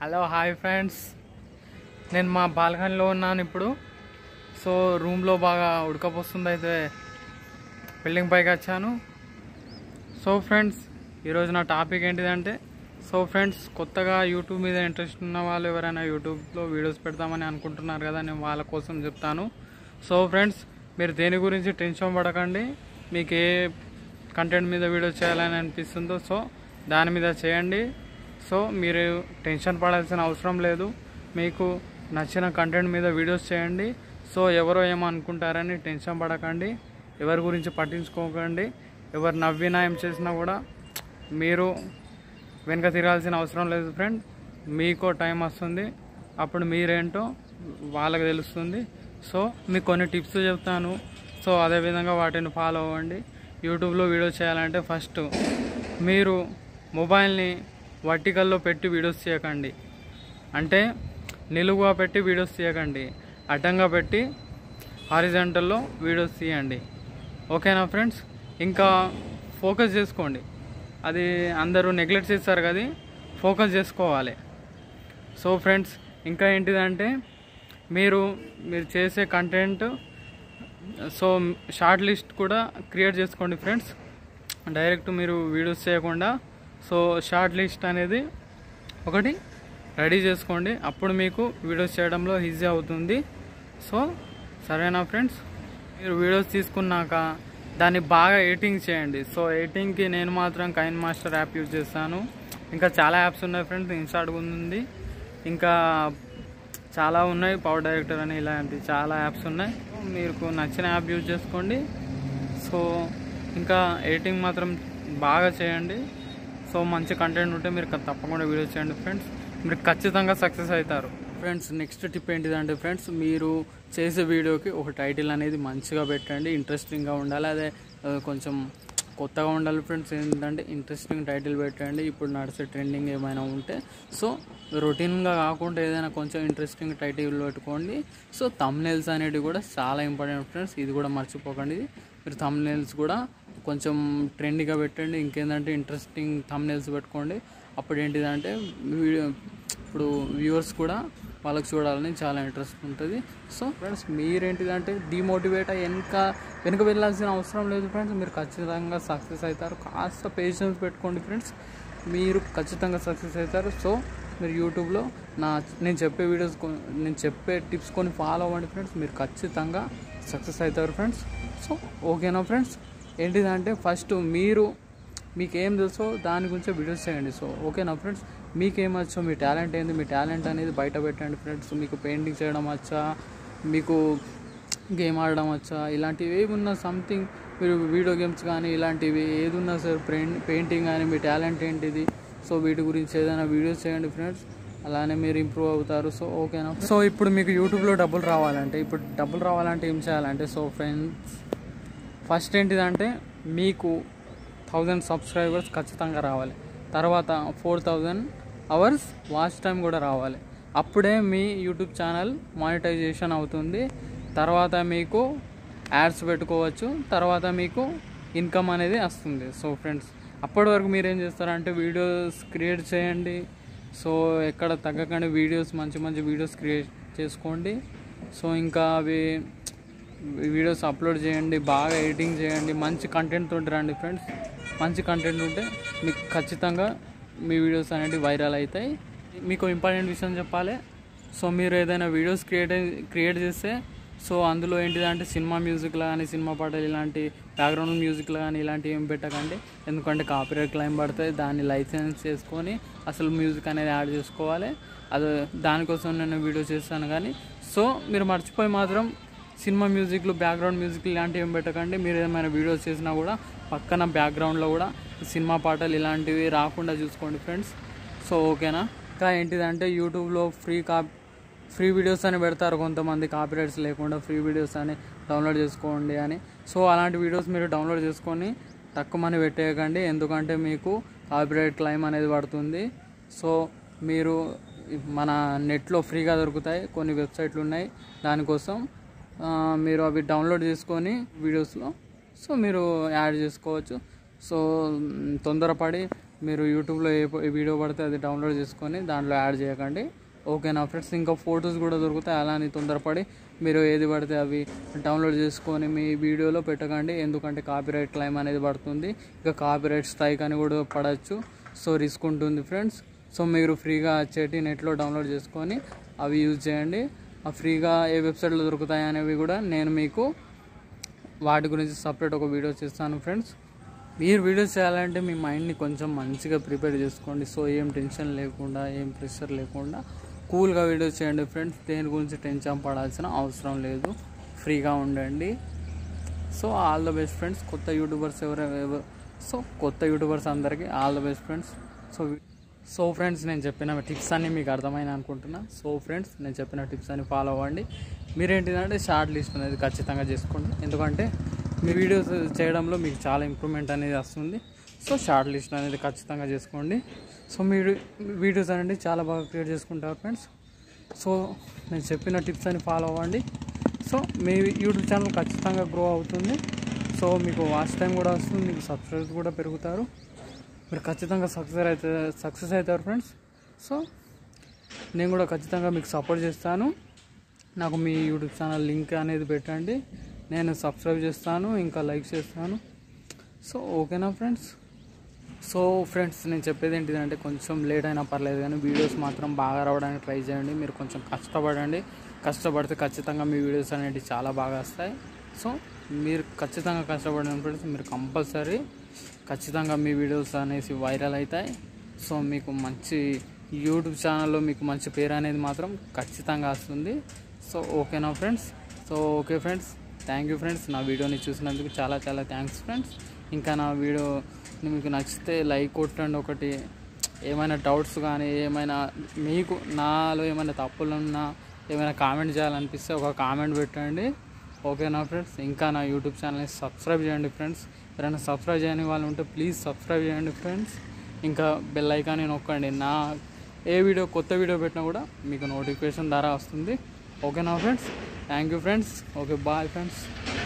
hello hi friends నేను మా బాల్కనీలో ఉన్నాను ఇప్పుడు సో రూమ్లో బాగా ఉడకపోస్తుంది అయితే బిల్డింగ్ పైకి వచ్చాను సో ఫ్రెండ్స్ ఈరోజు నా టాపిక్ ఏంటిదంటే సో ఫ్రెండ్స్ కొత్తగా యూట్యూబ్ మీద ఇంట్రెస్ట్ ఉన్న వాళ్ళు ఎవరైనా యూట్యూబ్లో వీడియోస్ పెడతామని అనుకుంటున్నారు కదా నేను వాళ్ళ కోసం చెప్తాను సో ఫ్రెండ్స్ మీరు దేని గురించి టెన్షన్ పడకండి మీకు ఏ కంటెంట్ మీద వీడియో చేయాలని అనిపిస్తుందో సో దాని మీద చేయండి సో మీరు టెన్షన్ పడాల్సిన అవసరం లేదు మీకు నచ్చిన కంటెంట్ మీద వీడియోస్ చేయండి సో ఎవరో ఏమో అనుకుంటారని టెన్షన్ పడకండి ఎవరి గురించి పట్టించుకోకండి ఎవరు నవ్వినా ఏం చేసినా కూడా మీరు వెనక తిరగాల్సిన అవసరం లేదు ఫ్రెండ్ మీకో టైం వస్తుంది అప్పుడు మీరేంటో వాళ్ళకి తెలుస్తుంది సో మీకు కొన్ని టిప్స్ చెప్తాను సో అదేవిధంగా వాటిని ఫాలో అవ్వండి యూట్యూబ్లో వీడియో చేయాలంటే ఫస్ట్ మీరు మొబైల్ని వర్టికల్లో పెట్టి వీడియోస్ చేయకండి అంటే నిలువుగా పెట్టి వీడియోస్ తీయకండి అడ్డంగా పెట్టి హారిజంటల్లో వీడియోస్ తీయండి ఓకేనా ఫ్రెండ్స్ ఇంకా ఫోకస్ చేసుకోండి అది అందరూ నెగ్లెక్ట్ చేస్తారు కదా ఫోకస్ చేసుకోవాలి సో ఫ్రెండ్స్ ఇంకా ఏంటిదంటే మీరు మీరు చేసే కంటెంట్ సో షార్ట్ లిస్ట్ కూడా క్రియేట్ చేసుకోండి ఫ్రెండ్స్ డైరెక్ట్ మీరు వీడియోస్ చేయకుండా సో షార్ట్ లిస్ట్ అనేది ఒకటి రెడీ చేసుకోండి అప్పుడు మీకు వీడియోస్ చేయడంలో ఈజీ అవుతుంది సో సరేనా ఫ్రెండ్స్ మీరు వీడియోస్ తీసుకున్నాక దాన్ని బాగా ఎడిటింగ్ చేయండి సో ఎడిటింగ్కి నేను మాత్రం కైన్ మాస్టర్ యాప్ యూజ్ చేస్తాను ఇంకా చాలా యాప్స్ ఉన్నాయి ఫ్రెండ్స్ ఇన్స్టాట్ ఉంది ఇంకా చాలా ఉన్నాయి పవర్ డైరెక్టర్ అని ఇలాంటి చాలా యాప్స్ ఉన్నాయి మీకు నచ్చిన యాప్ యూజ్ చేసుకోండి సో ఇంకా ఎడిటింగ్ మాత్రం బాగా చేయండి సో మంచి కంటెంట్ ఉంటే మీరు తప్పకుండా వీడియో చేయండి ఫ్రెండ్స్ మీరు ఖచ్చితంగా సక్సెస్ అవుతారు ఫ్రెండ్స్ నెక్స్ట్ టిప్ ఏంటిదంటే ఫ్రెండ్స్ మీరు చేసే వీడియోకి ఒక టైటిల్ అనేది మంచిగా పెట్టండి ఇంట్రెస్టింగ్గా ఉండాలి అదే ఆ, కొంచెం కొత్తగా ఉండాలి ఫ్రెండ్స్ ఏంటంటే ఇంట్రెస్టింగ్ టైటిల్ పెట్టండి ఇప్పుడు నడిచే ట్రెండింగ్ ఏమైనా ఉంటే సో రొటీన్గా కాకుండా ఏదైనా కొంచెం ఇంట్రెస్టింగ్ టైటిల్ పెట్టుకోండి సో తమ్నెల్స్ అనేటివి కూడా చాలా ఇంపార్టెంట్ ఫ్రెండ్స్ ఇది కూడా మర్చిపోకండి మీరు తమ్నెల్స్ కూడా కొంచెం ట్రెండ్గా పెట్టండి ఇంకేంటంటే ఇంట్రెస్టింగ్ తమ్నెల్స్ పెట్టుకోండి అప్పుడు ఏంటిదంటే వీడియో ఇప్పుడు వ్యూవర్స్ కూడా వాళ్ళకి చూడాలని చాలా ఇంట్రెస్ట్ ఉంటుంది సో ఫ్రెండ్స్ మీరేంటిదంటే డిమోటివేట్ అయ్యి వెనక వెనక వెళ్ళాల్సిన అవసరం లేదు ఫ్రెండ్స్ మీరు ఖచ్చితంగా సక్సెస్ అవుతారు కాస్త పేషెన్స్ పెట్టుకోండి ఫ్రెండ్స్ మీరు ఖచ్చితంగా సక్సెస్ అవుతారు సో మీరు యూట్యూబ్లో నా నేను చెప్పే వీడియోస్ కొ- నేను చెప్పే టిప్స్ కొన్ని ఫాలో అవ్వండి ఫ్రెండ్స్ మీరు ఖచ్చితంగా సక్సెస్ అవుతారు ఫ్రెండ్స్ సో ఓకేనా ఫ్రెండ్స్ ఏంటిదంటే ఫస్ట్ మీరు మీకు ఏం తెలుసో దాని గురించే వీడియోస్ చేయండి సో ఓకేనా ఫ్రెండ్స్ మీకేం వచ్చో మీ టాలెంట్ ఏంది మీ టాలెంట్ అనేది బయట పెట్టండి ఫ్రెండ్స్ మీకు పెయింటింగ్ చేయడం వచ్చా మీకు గేమ్ ఆడడం వచ్చా ఇలాంటివి ఏమి ఉన్నా సంథింగ్ మీరు వీడియో గేమ్స్ కానీ ఇలాంటివి ఏది ఉన్నా సార్ పెయింటింగ్ కానీ మీ టాలెంట్ ఏంటిది సో వీటి గురించి ఏదైనా వీడియోస్ చేయండి ఫ్రెండ్స్ అలానే మీరు ఇంప్రూవ్ అవుతారు సో ఓకేనా సో ఇప్పుడు మీకు యూట్యూబ్లో డబ్బులు రావాలంటే ఇప్పుడు డబ్బులు రావాలంటే ఏం చేయాలంటే సో ఫ్రెండ్స్ ఫస్ట్ ఏంటిదంటే మీకు థౌజండ్ సబ్స్క్రైబర్స్ ఖచ్చితంగా రావాలి తర్వాత four thousand hours watch time కూడా రావాలి అప్పుడే మీ యూట్యూబ్ ఛానల్ మానిటైజేషన్ అవుతుంది తర్వాత మీకు యాడ్స్ పెట్టుకోవచ్చు తర్వాత మీకు ఇన్కమ్ అనేది వస్తుంది సో ఫ్రెండ్స్ అప్పటి వరకు మీరు ఏం చేస్తారంటే వీడియోస్ క్రియేట్ చేయండి సో ఎక్కడ తగ్గకండి వీడియోస్ మంచి మంచి వీడియోస్ క్రియేట్ చేసుకోండి సో ఇంకా అవి వీడియోస్ అప్లోడ్ చేయండి బాగా ఎడిటింగ్ చేయండి మంచి కంటెంట్ తోటి రండి ఫ్రెండ్స్ మంచి కంటెంట్ ఉంటే మీకు ఖచ్చితంగా మీ వీడియోస్ అనేవి వైరల్ అవుతాయి మీకు ఇంపార్టెంట్ విషయం చెప్పాలి సో మీరు ఏదైనా వీడియోస్ క్రియేట్ క్రియేట్ చేస్తే సో అందులో ఏంటిదంటే సినిమా మ్యూజిక్లో కానీ సినిమా పాటలు ఇలాంటి బ్యాక్గ్రౌండ్ మ్యూజిక్లో కానీ ఇలాంటివి ఏం పెట్టకండి ఎందుకంటే కాపీరైట్ క్లైమ్ పడుతుంది దాన్ని లైసెన్స్ చేసుకొని అసలు మ్యూజిక్ అనేది యాడ్ చేసుకోవాలి అది దానికోసం నేను వీడియో చేస్తాను కానీ సో మీరు మర్చిపోయి మాత్రం సినిమా మ్యూజిక్లు బ్యాక్గ్రౌండ్ మ్యూజిక్ ఇలాంటివి ఏం పెట్టకండి మీరు ఏమైనా వీడియోస్ చేసినా కూడా పక్కన బ్యాక్గ్రౌండ్లో కూడా సినిమా పాటలు ఇలాంటివి రాకుండా చూసుకోండి ఫ్రెండ్స్ సో ఓకేనా ఇంకా ఏంటిదంటే యూట్యూబ్లో ఫ్రీ కా ఫ్రీ వీడియోస్ అని పెడతారు కొంతమంది కాపీరైట్స్ లేకుండా ఫ్రీ వీడియోస్ అని డౌన్లోడ్ చేసుకోండి అని సో అలాంటి వీడియోస్ మీరు డౌన్లోడ్ చేసుకొని తక్కువని పెట్టేయకండి ఎందుకంటే మీకు కాపీరైట్ క్లైమ్ అనేది పడుతుంది సో మీరు మన నెట్లో ఫ్రీగా దొరుకుతాయి కొన్ని వెబ్సైట్లు ఉన్నాయి దానికోసం ఆ, మీరు అవి డౌన్లోడ్ చేసుకొని వీడియోస్లో సో మీరు యాడ్ చేసుకోవచ్చు సో మ్, తొందరపడి మీరు యూట్యూబ్లో ఏ ఏ వీడియో పడితే అది డౌన్లోడ్ చేసుకొని దాంట్లో యాడ్ చేయకండి ఓకేనా ఫ్రెండ్స్ ఇంకా ఫొటోస్ కూడా దొరుకుతాయి అలా అని తొందరపడి మీరు ఏది పడితే అవి డౌన్లోడ్ చేసుకొని మీ వీడియోలో పెట్టకండి ఎందుకంటే కాపీరైట్ క్లైమ్ అనేది పడుతుంది ఇక కాపీరైట్ స్ట్రైక్ అని కూడా పడవచ్చు సో రిస్క్ ఉంటుంది ఫ్రెండ్స్ సో మీరు ఫ్రీగా వచ్చేటి నెట్లో డౌన్లోడ్ చేసుకొని అవి యూజ్ చేయండి ఆ ఫ్రీగా ఏ వెబ్సైట్లో దొరుకుతాయి అనేవి కూడా నేను మీకు వాటి గురించి సపరేట్ ఒక వీడియో చేస్తాను ఫ్రెండ్స్ మీరు వీడియోస్ చేయాలంటే మీ మైండ్ని కొంచెం మంచిగా ప్రిపేర్ చేసుకోండి సో ఏం టెన్షన్ లేకుండా ఏం ప్రెషర్ లేకుండా కూల్గా వీడియోస్ చేయండి ఫ్రెండ్స్ దేని గురించి టెన్షన్ పడాల్సిన అవసరం లేదు ఫ్రీగా ఉండండి so all the best friends కొత్త యూట్యూబర్స్ ఎవరు సో కొత్త యూట్యూబర్స్ అందరికీ all the best friends so so friends నేను చెప్పిన టిప్స్ అన్నీ మీకు అర్థమైన అనుకుంటున్నా సో ఫ్రెండ్స్ నేను చెప్పిన టిప్స్ అన్ని ఫాలో అవ్వండి మీరేంటిదంటే షార్ట్ లిస్ట్ అనేది ఖచ్చితంగా చేసుకోండి ఎందుకంటే మీ వీడియోస్ చేయడంలో మీకు చాలా ఇంప్రూవ్మెంట్ అనేది వస్తుంది సో షార్ట్ లిస్ట్ అనేది ఖచ్చితంగా చేసుకోండి సో మీరు వీడియోస్ అనేది చాలా బాగా క్రియేట్ చేసుకుంటారు ఫ్రెండ్స్ సో నేను చెప్పిన టిప్స్ అని ఫాలో అవ్వండి సో మీ యూట్యూబ్ ఛానల్ ఖచ్చితంగా గ్రో అవుతుంది సో మీకు వాచ్ టైం కూడా వస్తుంది మీకు సబ్స్క్రైబ్ కూడా పెరుగుతారు మీరు ఖచ్చితంగా సక్సెస్ అయితే సక్సెస్ అవుతారు ఫ్రెండ్స్ సో నేను కూడా ఖచ్చితంగా మీకు సపోర్ట్ చేస్తాను నాకు మీ యూట్యూబ్ ఛానల్ లింక్ అనేది పెట్టండి నేను సబ్స్క్రైబ్ చేస్తాను ఇంకా లైక్ చేస్తాను సో ఓకేనా ఫ్రెండ్స్ సో ఫ్రెండ్స్ నేను చెప్పేది ఏంటిదంటే కొంచెం లేట్ అయినా పర్లేదు కానీ వీడియోస్ మాత్రం బాగా రావడానికి ట్రై చేయండి మీరు కొంచెం కష్టపడండి కష్టపడితే ఖచ్చితంగా మీ వీడియోస్ అనేవి చాలా బాగా వస్తాయి సో మీరు ఖచ్చితంగా కష్టపడండి ఫ్రెండ్స్ మీరు కంపల్సరీ ఖచ్చితంగా మీ వీడియోస్ అనేసి వైరల్ అవుతాయి సో మీకు మంచి యూట్యూబ్ ఛానల్లో మీకు మంచి పేరు అనేది మాత్రం ఖచ్చితంగా వస్తుంది సో ఓకేనా friends so okay friends thank you friends నా వీడియోని చూసినందుకు చాలా చాలా థ్యాంక్స్ ఫ్రెండ్స్ ఇంకా నా వీడియో మీకు నచ్చితే లైక్ కొట్టండి ఒకటి ఏమైనా డౌట్స్ కానీ ఏమైనా మీకు నాలో ఏమైనా తప్పులు ఉన్నా ఏమైనా కామెంట్ చేయాలనిపిస్తే ఒక కామెంట్ పెట్టండి ఓకేనా ఫ్రెండ్స్ ఇంకా నా యూట్యూబ్ ఛానల్ని సబ్స్క్రైబ్ చేయండి ఫ్రెండ్స్ ఎవరైనా సబ్స్క్రైబ్ చేయని వాళ్ళు ఉంటే ప్లీజ్ సబ్స్క్రైబ్ చేయండి ఫ్రెండ్స్ ఇంకా బెల్ ఐకాన్ని నొక్కండి నా ఏ వీడియో కొత్త వీడియో పెట్టినా కూడా మీకు నోటిఫికేషన్ ద్వారా వస్తుంది ఓకేనా friends thank you friends okay bye friends